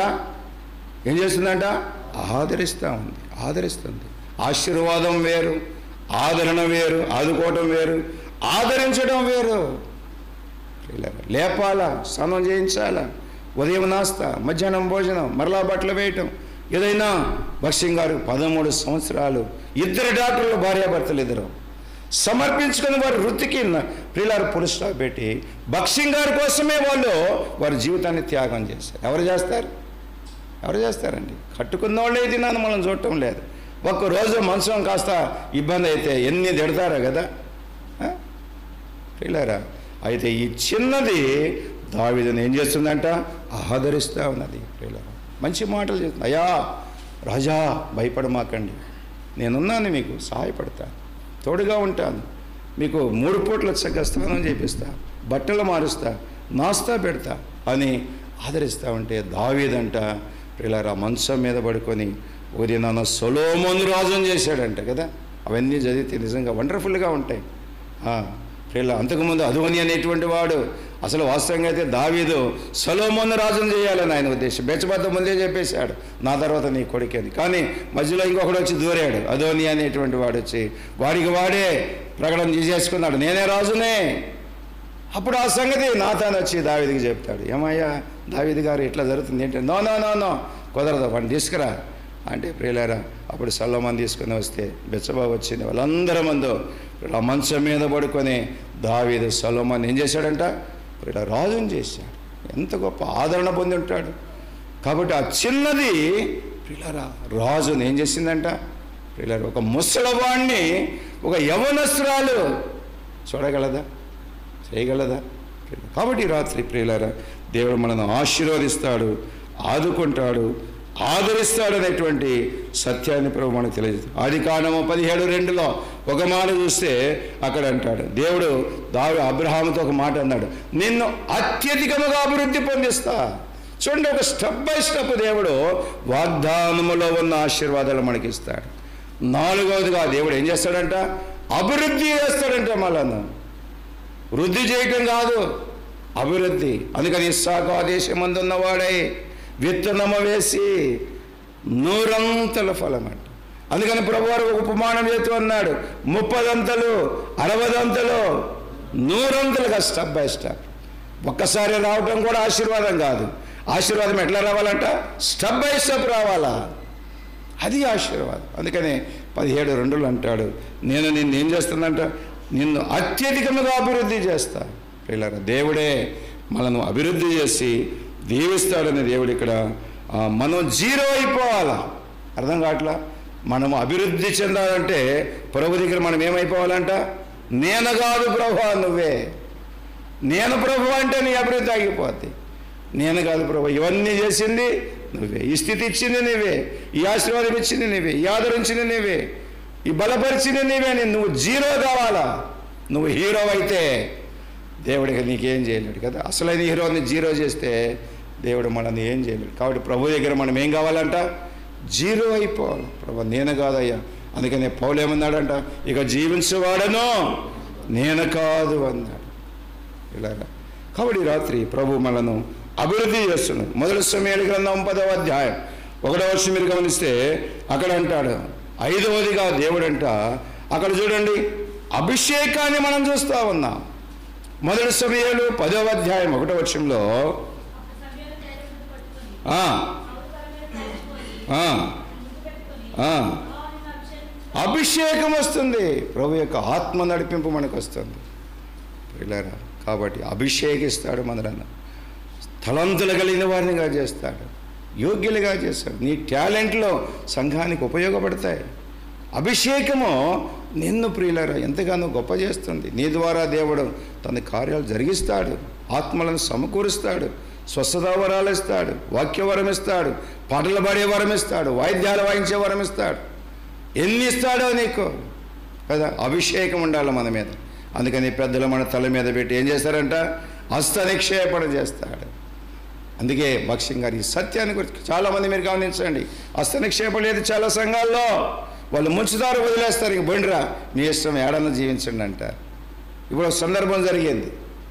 A: ఏం చేస్తుందంట ఆదరిస్తూ ఉంది ఆదరిస్తుంది ఆశీర్వాదం వేరు ఆదరణ వేరు ఆదుకోవటం వేరు ఆదరించడం వేరు పిల్లలు లేపాలా స్నానం చేయించాలా ఉదయం నాస్తా మధ్యాహ్నం భోజనం మరలా బట్టలు వేయటం ఏదైనా భక్సింగ్ గారు పదమూడు సంవత్సరాలు ఇద్దరు డాక్టర్లు భార్యాభర్తలు ఇద్దరు సమర్పించుకుని వారి వృత్తికి ప్రియులారు పురుషులు పెట్టి భక్సింగ్ గారి కోసమే వాళ్ళు వారి జీవితాన్ని త్యాగం చేశారు ఎవరు చేస్తారు ఎవరు చేస్తారండి కట్టుకున్న వాళ్ళే ఇది నాన్న మనం చూడటం లేదు ఒక్క రోజు మంచం కాస్త ఇబ్బంది అయితే ఎన్ని తిడతారా కదా ఆ? పిల్లరా అయితే ఈ చిన్నది దావిదని ఏం చేస్తుందంట ఆదరిస్తూ ఉన్నది పిల్లరా మంచి మాటలు చెప్తుంది అయ్యా రాజా భయపడమాకండి నేనున్నాను మీకు సహాయపడతాను తోడుగా ఉంటాను మీకు మూడు పూట్ల చక్కగా స్నానం చేపిస్తా బట్టలు మారుస్తా నాస్తా పెడతా అని ఆదరిస్తూ ఉంటే దావీదంట పిల్లరా మంచం మీద పడుకొని ఒక నాన్న సొలోమోను రాజుని చేశాడంట కదా అవన్నీ చదివితే నిజంగా వండర్ఫుల్గా ఉంటాయి ఆ, ప్రియుల అంతకుముందు అధోని అనేటువంటి వాడు అసలు వాస్తవంగా అయితే దావీదు సొలోమోను రాజును చేయాలని ఆయన ఉద్దేశం బెచ్చబద్ద ముందే చెప్పేశాడు నా తర్వాత నీ కొడుకేది కానీ మధ్యలో ఇంకొకడు వచ్చి దూరాడు అధోని అనేటువంటి వాడు వచ్చి వాడికి వాడే ప్రకటన చేసేసుకున్నాడు నేనే రాజునే అప్పుడు ఆ సంగతి నాతాను వచ్చి దావీదికి చెప్తాడు ఏమయ్యా దావీది గారు ఇట్లా జరుగుతుంది ఏంటంటే నో నో నో నో కుదరదు వాడిని తీసుకురా అంటే ప్రియులారా అప్పుడు సల్లమాన్ తీసుకుని వస్తే బెచ్చబా వచ్చింది వాళ్ళందరి మందు ఆ మంచం మీద పడుకొని దావీదు సల్లమాన్ ఏం చేశాడంట ఇలా రాజుని చేశాడు ఎంత గొప్ప ఆదరణ పొంది ఉంటాడు కాబట్టి ఆ చిన్నది ప్రియులారా రాజుని ఏం చేసిందంట ప్రియులారా ఒక ముసలవాణ్ణి ఒక యవనస్త్రాలు చూడగలదా చేయగలదా కాబట్టి ఈ రాత్రి ప్రియులారా దేవుడు మనను ఆశీర్వదిస్తాడు ఆదుకుంటాడు ఆదరిస్తాడు అనేటువంటి సత్యాన్ని ప్రభు మనకు తెలియదు ఆది కాండము పదిహేడు రెండులో ఒక మాట చూస్తే అక్కడ అంటాడు దేవుడు దావి అబ్రహాముతో ఒక మాట అన్నాడు నిన్ను అత్యధికముగా అభివృద్ధి పొందిస్తా చూడండి ఒక స్టెప్ బై స్టెప్ దేవుడు వాగ్దానములో ఉన్న ఆశీర్వాదాలు మనకి ఇస్తాడు నాలుగవదిగా దేవుడు ఏం చేస్తాడంట అభివృద్ధి చేస్తాడంట మళ్ళా వృద్ధి చేయటం కాదు అభివృద్ధి అందుకని ఇస్సాకు ఆదేశమందున్నవాడై విత్తనము వేసి నూరంతల ఫలం అంట అందుకని ప్రభువారు ఒక ఉపమానం చేస్తూ అన్నాడు ముప్పదంతలు అరవదంతలు నూరంతలుగా స్టెప్ బై స్టెప్ ఒక్కసారి రావటం కూడా ఆశీర్వాదం కాదు ఆశీర్వాదం ఎట్లా రావాలంట స్టెప్ బై స్టెప్ రావాలా అది ఆశీర్వాదం అందుకని పదిహేడు రెండులు అంటాడు నేను నిన్ను ఏం చేస్తుందంట నిన్ను అత్యధికముగా అభివృద్ధి చేస్తా పిల్లల దేవుడే మనను అభివృద్ధి చేసి దీవిస్తాడని దేవుడు ఇక్కడ ఆ, మనం జీరో అయిపోవాలా అర్థం కావట్లా మనం అభివృద్ధి చెందాలంటే ప్రభు దగ్గర మనం ఏమైపోవాలంట నేను కాదు ప్రభు నువ్వే నేను ప్రభు అంటే నీ అభివృద్ధి ఆగిపోద్ది నేను కాదు ప్రభు ఇవన్నీ చేసింది నువ్వే ఈ స్థితి ఇచ్చింది నీవే ఈ ఆశీర్వాదం ఇచ్చింది నీవే ఈ ఆదరించింది నీవే ఈ బలపరిచింది నీవే నేను నువ్వు జీరో కావాలా నువ్వు హీరో అయితే దేవుడికి నీకేం చేయలేడు కదా అసలైన హీరోని జీరో చేస్తే దేవుడు మనల్ని ఏం చేయలేడు కాబట్టి ప్రభు దగ్గర మనం ఏం కావాలంట జీరో అయిపోవాలి ప్రభు నేను కాదయ్యా అందుకనే పౌలు ఏమన్నాడంట ఇక జీవించేవాడను నేను కాదు అన్నాడు ఇలాగా కాబట్టి ఈ రాత్రి ప్రభు మనను అభివృద్ధి చేస్తున్నాడు మొదటి సమయాల గ్రంథం పదవ అధ్యాయం ఒకటో వర్షం మీరు గమనిస్తే అక్కడ అంటాడు ఐదవదిగా దేవుడంట అక్కడ చూడండి అభిషేకాన్ని మనం చూస్తూ ఉన్నాం మొదటి సమయాలు పదవ అధ్యాయం ఒకటో వర్షంలో
C: ఒక సమయంలో తేజస్సును పట్టుకొని
A: ఆ,
C: అవసరమైన తేజస్సుకొని
A: ఆ,
C: ముందు పెట్టుకొని
A: ఆ,
C: యెహోవాను అభిషేకించు
A: అభిషేకం వస్తుంది ప్రభు యొక్క ఆత్మ నడిపింపు మనకు వస్తుంది పిల్లరా కాబట్టి అభిషేకిస్తాడు మనలను తలంతులు కలిగిన వారినిగా చేస్తాడు యోగ్యులుగా చేస్తాడు నీ టాలెంట్లో సంఘానికి ఉపయోగపడతాయి అభిషేకము నిన్ను ప్రియులరా ఎంతగానో గొప్ప చేస్తుంది నీ ద్వారా దేవుడు తన కార్యాలు జరిగిస్తాడు ఆత్మలను సమకూరుస్తాడు స్వస్థత వరాలు ఇస్తాడు వాక్య వరం ఇస్తాడు పాటలు పాడే వరం ఇస్తాడు వాయిద్యాలు వాయించే వరం ఇస్తాడు ఎన్ని ఇస్తాడో నీకు కదా అభిషేకం ఉండాలి మన మీద అందుకని పెద్దలు మన తల మీద పెట్టి ఏం చేస్తారంట హస్త నిక్షేపణ చేస్తాడు అందుకే భక్ష్యం గారి ఈ సత్యాన్ని గురించి చాలామంది మీరు గమనించండి హస్త నిక్షేపణ లేదు చాలా సంఘాల్లో వాళ్ళు ముంచుతారు వదిలేస్తారు ఇంక బండిరా మీ ఇష్టం ఏడన్నా జీవించండి అంటారు ఇప్పుడు ఒక సందర్భం జరిగింది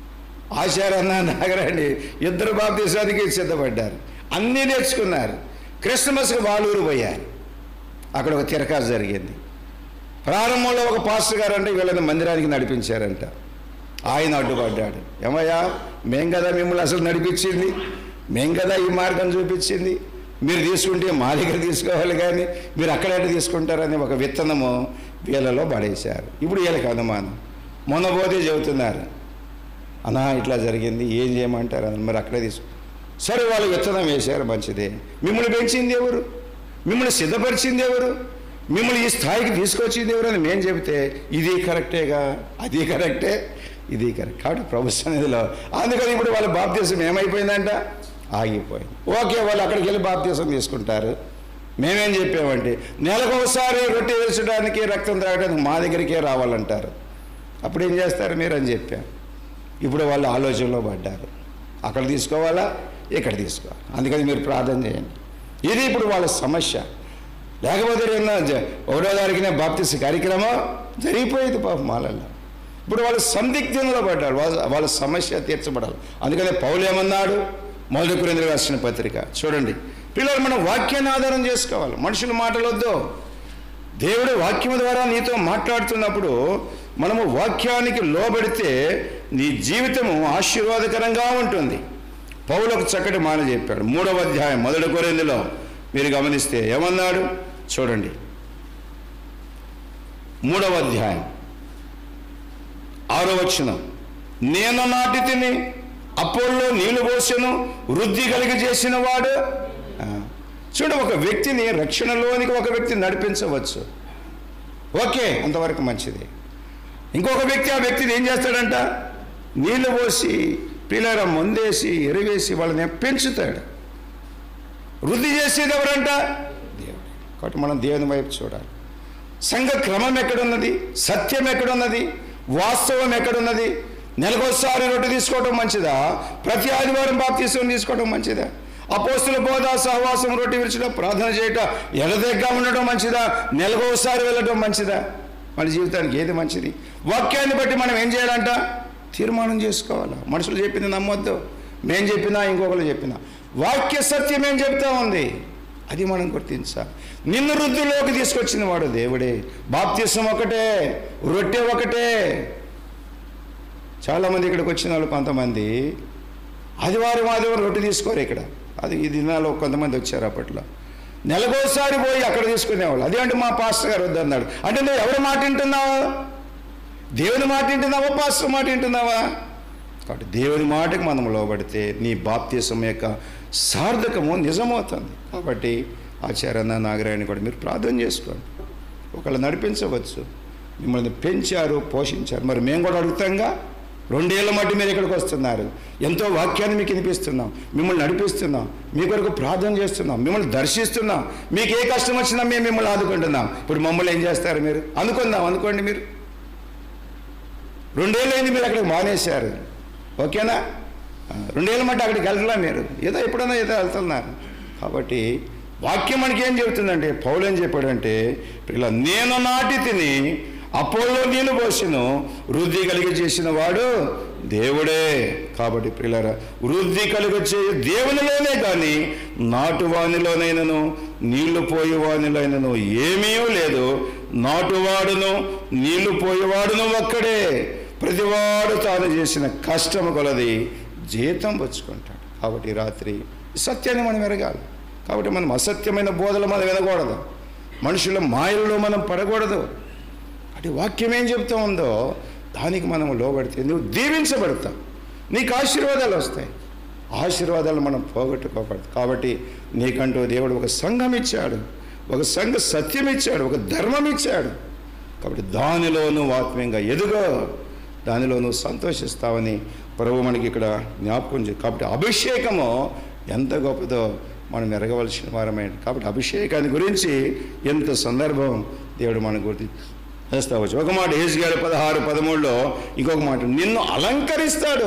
A: ఆచార్య నాగరండి ఇద్దరు బాప్తీసానికి సిద్ధపడ్డారు అన్నీ నేర్చుకున్నారు క్రిస్మస్కి వాళ్ళూరు పోయారు అక్కడ ఒక తిరకాసు జరిగింది ప్రారంభంలో ఒక పాస్టర్ గారు అంటే వీళ్ళని మందిరానికి నడిపించారంట ఆయన అడ్డుపడ్డాడు ఏమయ్యా మేం కదా మిమ్మల్ని అసలు నడిపించింది మేం కదా ఈ మార్గం చూపించింది మీరు తీసుకుంటే మా దగ్గర తీసుకోవాలి కానీ మీరు అక్కడెక్కడ తీసుకుంటారని ఒక విత్తనము వీళ్ళలో పడేశారు ఇప్పుడు వీళ్ళకి అనుమానం మొన్న పోతే చెబుతున్నారు అన్నా ఇట్లా జరిగింది ఏం చేయమంటారు అని మరి అక్కడే తీసుకు సరే వాళ్ళు విత్తనం వేశారు మంచిదే మిమ్మల్ని పెంచింది ఎవరు మిమ్మల్ని సిద్ధపరిచింది ఎవరు మిమ్మల్ని ఈ స్థాయికి తీసుకొచ్చింది ఎవరు అని మేము చెబితే ఇది కరెక్టేగా అది కరెక్టే ఇది కరెక్ట్ కాబట్టి ప్రభు సన్నిధిలో అందుకని ఇప్పుడు వాళ్ళ బాప్తీసం ఏమైపోయిందంట ఆగిపోయింది ఓకే వాళ్ళు అక్కడికి వెళ్ళి బాప్తీసం తీసుకుంటారు మేమేం చెప్పామంటే నెలకు ఒకసారి రొట్టె వేసడానికి రక్తం త్రాగడానికి మా దగ్గరికే రావాలంటారు అప్పుడు ఏం చేస్తారు మీరు అని చెప్పాం ఇప్పుడు వాళ్ళు ఆలోచనలో పడ్డారు అక్కడ తీసుకోవాలా ఇక్కడ తీసుకోవాలి అందుకని మీరు ప్రార్థన చేయండి ఇది ఇప్పుడు వాళ్ళ సమస్య లేకపోతే ఏమన్నా జ- ఒకటో తారీఖునే బాప్తిస్ కార్యక్రమం జరిగిపోయేది పాపం వాళ్ళల్లో ఇప్పుడు వాళ్ళు సందిగ్ధంలో పడ్డారు వాళ్ళ వాళ్ళ సమస్య తీర్చబడాలి అందుకనే పౌలు ఏమన్నాడు మొదటి కురేంద్ర రాసిన పత్రిక చూడండి పిల్లలు మనం వాక్యాన్ని ఆధారం చేసుకోవాలి మనుషుల మాటలు వద్దు దేవుడు వాక్యం ద్వారా నీతో మాట్లాడుతున్నప్పుడు మనము వాక్యానికి లోబడితే నీ జీవితము ఆశీర్వాదకరంగా ఉంటుంది పౌలకు చక్కటి మాట చెప్పాడు మూడవ అధ్యాయం మొదటి కొరిందులో మీరు గమనిస్తే ఏమన్నాడు చూడండి మూడవ అధ్యాయం ఆరో వచనం నేను నాటి తిని అపోల్లో నీళ్లు పోసెను వృద్ధి కలిగి చేసిన వాడు ఆ, చూడు ఒక వ్యక్తిని రక్షణలోనికి ఒక వ్యక్తి నడిపించవచ్చు ఓకే అంతవరకు మంచిది ఇంకొక వ్యక్తి ఆ వ్యక్తిని ఏం చేస్తాడంట నీళ్లు పోసి పిల్లల మందేసి ఎరువేసి వాళ్ళని పెంచుతాడు వృద్ధి చేసేది ఎవరంట దేవుడు కాబట్టి మనం దేవుని వైపు చూడాలి సంఘ క్రమం ఎక్కడున్నది సత్యం ఎక్కడున్నది వాస్తవం ఎక్కడున్నది నెలకోసారి రొట్టె తీసుకోవడం మంచిదా ప్రతి ఆదివారం బాప్తీసం తీసుకోవడం మంచిదా అపోస్తుల బోధ సహవాసం రొట్టె విరచడం ప్రార్థన చేయటం ఎడదెగ్గా ఉండటం మంచిదా నెలకోసారి వెళ్ళటం మంచిదా మన జీవితానికి ఏది మంచిది వాక్యాన్ని బట్టి మనం ఏం చేయాలంట తీర్మానం చేసుకోవాలి మనుషులు చెప్పింది నమ్మొద్దు మేం చెప్పినా ఇంకొకరు చెప్పినా వాక్య సత్యం ఏం చెప్తా ఉంది అది మనం గుర్తించాలి నిన్ను వృద్ధిలోకి తీసుకొచ్చిన వాడు దేవుడే బాప్తిసం ఒకటే రొట్టె ఒకటే చాలామంది ఇక్కడికి వచ్చిన వాళ్ళు కొంతమంది ఆదివారం ఆదివారం రొట్టె తీసుకోరు ఇక్కడ అది ఈ దినాల్లో కొంతమంది వచ్చారు అప్పట్లో నెలకోసారి పోయి అక్కడ తీసుకునేవాళ్ళు అదే అంటే మా పాస్టర్ గారు వద్దన్నాడు అంటే నువ్వు ఎవరి మాట వింటున్నావు దేవుని మాట వింటున్నావా పాస్టర్ మాట వింటున్నావా కాబట్టి దేవుని మాటకు మనం లోబడితే నీ బాప్తీసం యొక్క సార్థకము నిజమవుతుంది కాబట్టి ఆచార్య నాగరాయణ కూడా మీరు ప్రార్థన చేసుకోండి ఒకళ్ళు నడిపించవచ్చు మిమ్మల్ని పెంచారు పోషించారు మరి మేము కూడా అడుగుతాంగా రెండేళ్ల మట్టి మీరు ఇక్కడికి వస్తున్నారు ఎంతో వాక్యాన్ని మీకు వినిపిస్తున్నాం మిమ్మల్ని నడిపిస్తున్నాం మీ కొరకు ప్రార్థన చేస్తున్నాం మిమ్మల్ని దర్శిస్తున్నాం మీకు ఏ కష్టం వచ్చినా మేము మిమ్మల్ని ఆదుకుంటున్నాం ఇప్పుడు మమ్మల్ని ఏం చేస్తారు మీరు అనుకుందాం అనుకోండి మీరు రెండేళ్ళైంది మీరు అక్కడికి మానేశారు ఓకేనా ఆ, రెండేళ్ళ మట్టి అక్కడికి వెళ్ళలా మీరు ఏదో ఎప్పుడైనా ఏదో వెళ్తున్నారు కాబట్టి వాక్యం మనకి ఏం చెబుతుందంటే పౌలు ఏం చెప్పాడంటే ఇలా నేను నాటి తిని అపోలో నీళ్ళు పోసిను వృద్ధి కలిగి చేసిన వాడు దేవుడే కాబట్టి పిల్లల వృద్ధి కలిగి చే దేవునిలోనే కానీ నాటువానిలోనైనను నీళ్లు పోయేవానిలోనైనను ఏమీ లేదు నాటువాడును నీళ్లు పోయేవాడును ఒక్కడే ప్రతివాడు తాను చేసిన కష్టము కొలది జీతం పుచ్చుకుంటాడు కాబట్టి ఈ రాత్రి ఈ సత్యాన్ని మనం ఎరగాలి కాబట్టి మనం అసత్యమైన బోధలు మనం వినకూడదు మనుషుల మాయల్లో మనం పడకూడదు అంటే వాక్యం ఏం చెప్తా ఉందో దానికి మనం లోబడితే నువ్వు దీవించబడతావు నీకు ఆశీర్వాదాలు వస్తాయి ఆశీర్వాదాలు మనం పోగొట్టుకోకూడదు కాబట్టి నీకంటూ దేవుడు ఒక సంఘం ఇచ్చాడు ఒక సంఘ సత్యం ఇచ్చాడు ఒక ధర్మం ఇచ్చాడు కాబట్టి దానిలో నువ్వు ఆత్మీయంగా ఎదుగో దానిలో నువ్వు సంతోషిస్తావని ప్రభు మనకి ఇక్కడ జ్ఞాపకం చే కాబట్టి అభిషేకము ఎంత గొప్పదో మనం ఎరగవలసిన వారమైన కాబట్టి అభిషేకాన్ని గురించి ఎంత సందర్భం దేవుడు మన గుర్తి చేస్తావచ్చు ఒక మాట ఏసుగాడు పదహారు పదమూడులో ఇంకొక మాట నిన్ను అలంకరిస్తాడు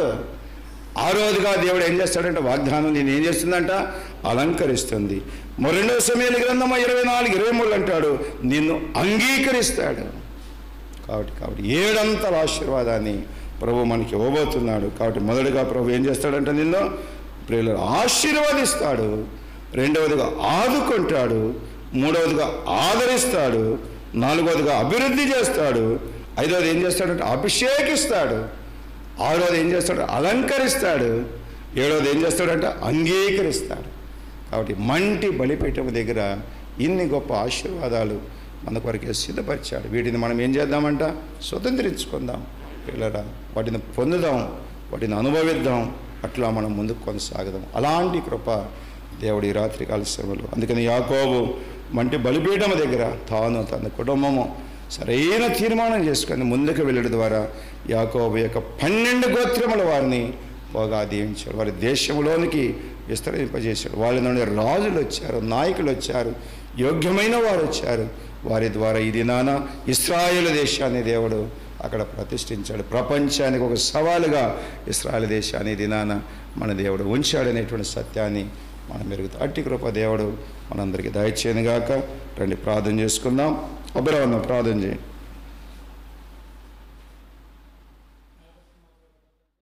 A: ఆ రోజుగా దేవుడు ఏం చేస్తాడంటే వాగ్దానం నేను ఏం చేస్తుందంట అలంకరిస్తుంది మరి రెండవ సమయాల గ్రంథం ఇరవై నాలుగు ఇరవై మూడు అంటాడు నిన్ను అంగీకరిస్తాడు కాబట్టి కాబట్టి ఏడంతల ఆశీర్వాదాన్ని ప్రభు మనకి ఇవ్వబోతున్నాడు కాబట్టి మొదటిగా ప్రభు ఏం చేస్తాడంటే నిన్ను ప్రియులు ఆశీర్వదిస్తాడు రెండవదిగా ఆదుకుంటాడు మూడవదిగా ఆదరిస్తాడు నాలుగవదిగా అభివృద్ధి చేస్తాడు ఐదవది ఏం చేస్తాడంటే అభిషేకిస్తాడు ఆరోది ఏం చేస్తాడు అలంకరిస్తాడు ఏడవది ఏం చేస్తాడంటే అంగీకరిస్తాడు కాబట్టి మంటి బలిపీఠం దగ్గర ఇన్ని గొప్ప ఆశీర్వాదాలు మన కొరకే సిద్ధపరిచాడు వీటిని మనం ఏం చేద్దామంట స్వతంత్రించుకుందాం పిల్లరా వాటిని పొందుదాం వాటిని అనుభవిద్దాం అట్లా మనం ముందుకు కొనసాగదాం అలాంటి కృప దేవుడి రాత్రి కాల శ్రమలు అందుకని యాకోబు మంటి బలిపీఠం దగ్గర తాను తన కుటుంబము సరైన తీర్మానం చేసుకొని ముందుకు వెళ్ళడం ద్వారా యాకోబు యొక్క పన్నెండు గోత్రముల వారిని పోగా దీవించాడు వారి దేశంలోనికి విస్తరింపజేశాడు వాళ్ళ నుండి రాజులు వచ్చారు నాయకులు వచ్చారు యోగ్యమైన వారు వచ్చారు వారి ద్వారా ఈ దినాన ఇస్రాయేల్ దేశాన్ని దేవుడు అక్కడ ప్రతిష్ఠించాడు ప్రపంచానికి ఒక సవాలుగా ఇస్రాయేల్ దేశాన్ని ఈ దినాన మన దేవుడు ఉంచాడనేటువంటి సత్యాన్ని మనం మెరుగుతాం అట్టి కృప దేవుడు మనందరికీ దయచేయనుగాక రండి ప్రార్థన చేసుకుందాం అభిరావన్న ప్రార్థన చేయండి